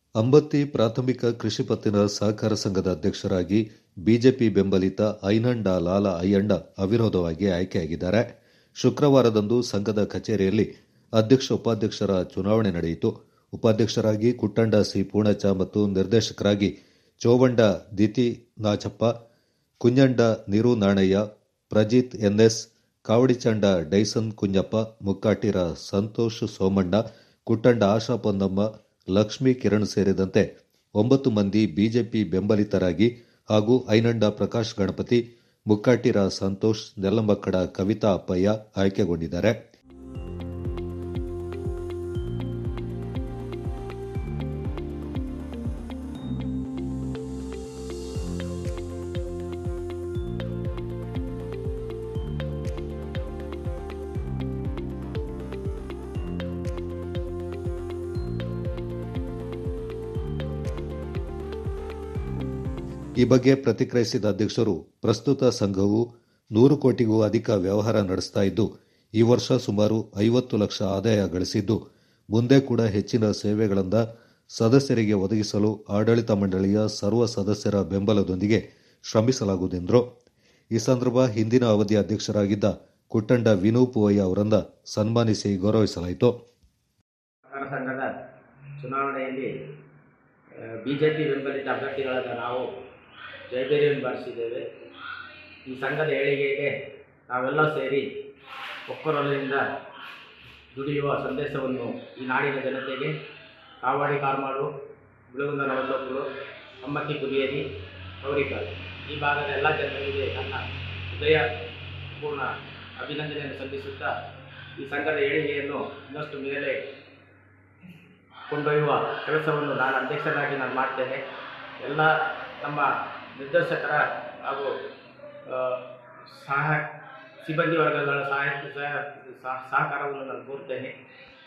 ಅಂಬತ್ತಿ ಪ್ರಾಥಮಿಕ ಕೃಷಿ ಪತ್ತಿನ ಸಹಕಾರ ಸಂಘದ ಅಧ್ಯಕ್ಷರಾಗಿ ಬಿಜೆಪಿ ಬೆಂಬಲಿತ ಐನಂಡ ಲಾಲ ಅಯ್ಯಣ್ಣ ಅವಿರೋಧವಾಗಿ ಆಯ್ಕೆಯಾಗಿದ್ದಾರೆ ಶುಕ್ರವಾರದಂದು ಸಂಘದ ಕಚೇರಿಯಲ್ಲಿ ಅಧ್ಯಕ್ಷ ಉಪಾಧ್ಯಕ್ಷರ ಚುನಾವಣೆ ನಡೆಯಿತು ಉಪಾಧ್ಯಕ್ಷರಾಗಿ ಕುಟ್ಟಂಡ ಸಿ ಪೂಣಚ ಮತ್ತು ನಿರ್ದೇಶಕರಾಗಿ ಚೋವಂಡ ದಿತಿ ನಾಚಪ್ಪ ಕುಂಜಂಡ ನಿರು ನಾಣಯ್ಯ ಪ್ರಜಿತ್ ಎನ್ಎಸ್ ಕಾವಡಿಚಂಡ ಡೈಸನ್ ಕುಂಜಪ್ಪ ಮುಕ್ಕಾಟಿರ ಸಂತೋಷ್ ಸೋಮಣ್ಣ ಕುಟ್ಟಂಡ ಆಶಾ ಪೊನ್ನಮ್ಮ ಲಕ್ಷ್ಮೀ ಕಿರಣ್ ಸೇರಿದಂತೆ ಒಂಬತ್ತು ಮಂದಿ ಬಿಜೆಪಿ ಬೆಂಬಲಿತರಾಗಿ ಹಾಗೂ ಐನಂಡ ಪ್ರಕಾಶ್ ಗಣಪತಿ ಮುಕ್ಕಾಟಿರ ಸಂತೋಷ್ ನೆಲ್ಲಮಕ್ಕಡ ಕವಿತಾ ಅಪ್ಪಯ್ಯ ಆಯ್ಕೆಗೊಂಡಿದ್ದಾರೆ ಈ ಬಗ್ಗೆ ಪ್ರತಿಕ್ರಿಯಿಸಿದ ಅಧ್ಯಕ್ಷರು ಪ್ರಸ್ತುತ ಸಂಘವು ನೂರು ಕೋಟಿಗೂ ಅಧಿಕ ವ್ಯವಹಾರ ನಡೆಸ್ತಾ ಇದ್ದು ಈ ವರ್ಷ ಸುಮಾರು ಐವತ್ತು ಲಕ್ಷ ಆದಾಯ ಗಳಿಸಿದ್ದು ಮುಂದೆ ಕೂಡ ಹೆಚ್ಚಿನ ಸೇವೆಗಳಿಂದ ಸದಸ್ಯರಿಗೆ ಒದಗಿಸಲು ಆಡಳಿತ ಮಂಡಳಿಯ ಸರ್ವ ಸದಸ್ಯರ ಬೆಂಬಲದೊಂದಿಗೆ ಶ್ರಮಿಸಲಾಗುವುದೆಂದರು ಈ ಸಂದರ್ಭ ಹಿಂದಿನ ಅವಧಿಯ ಅಧ್ಯಕ್ಷರಾಗಿದ್ದ ಕುಟ್ಟಂಡ ವಿನು ಪೂವಯ್ಯ ಅವರನ್ನ ಸನ್ಮಾನಿಸಿ ಗೌರವಿಸಲಾಯಿತು ಸಹಕಾರ ಸಂಘದ ಚುನಾವಣೆಯಲ್ಲಿ ಬಿ ಜೆ ಪಿ ಬೆಂಬಲಿತ ಅಭ್ಯರ್ಥಿಗಳಾದ ನಾವು ಜಯಬೇರಿಯನ್ನು ಬಾರಿಸಿದ್ದೇವೆ ಈ ಸಂಘದ ಏಳಿಗೆಗೆ ನಾವೆಲ್ಲ ಸೇರಿ ಒಕ್ಕರೊಲದಿಂದ ದುಡಿಯುವ ಸಂದೇಶವನ್ನು ಈ ನಾಡಿನ ಜನತೆಗೆ ಕಾವಾಡಿ ಕಾರ್ಮಾಡು ಬಿಳುಗುಂದ ನವಲೋಕರು ಅಮ್ಮಕ್ಕಿ ಕುದಿಯೇರಿ ಗೌರಿಕಾಲ್ ಈ ಭಾಗದ ಎಲ್ಲ ಜನರಿಗೆ ನನ್ನ ಹೃದಯ ಪೂರ್ಣ ಅಭಿನಂದನೆಯನ್ನು ಸಲ್ಲಿಸುತ್ತಾ ಈ ಸಂಘದ ಏಳಿಗೆಯನ್ನು ಇನ್ನಷ್ಟು ಮೇಲೆ ಕೊಂಡೊಯ್ಯುವ ಕೆಲಸವನ್ನು ನಾನು ಅಧ್ಯಕ್ಷರಾಗಿ ನಾನು ಮಾಡ್ತೇನೆ ಎಲ್ಲ ನಮ್ಮ ನಿರ್ದೇಶಕರ ಹಾಗೂ ಆ, ಸಹ ಸಿಬ್ಬಂದಿ ವರ್ಗಗಳ ಸಹಾಯ ಸಹ- ಸಹ- ಸಹಕಾರವನ್ನು ನಾನು ಕೋರ್ತೇನೆ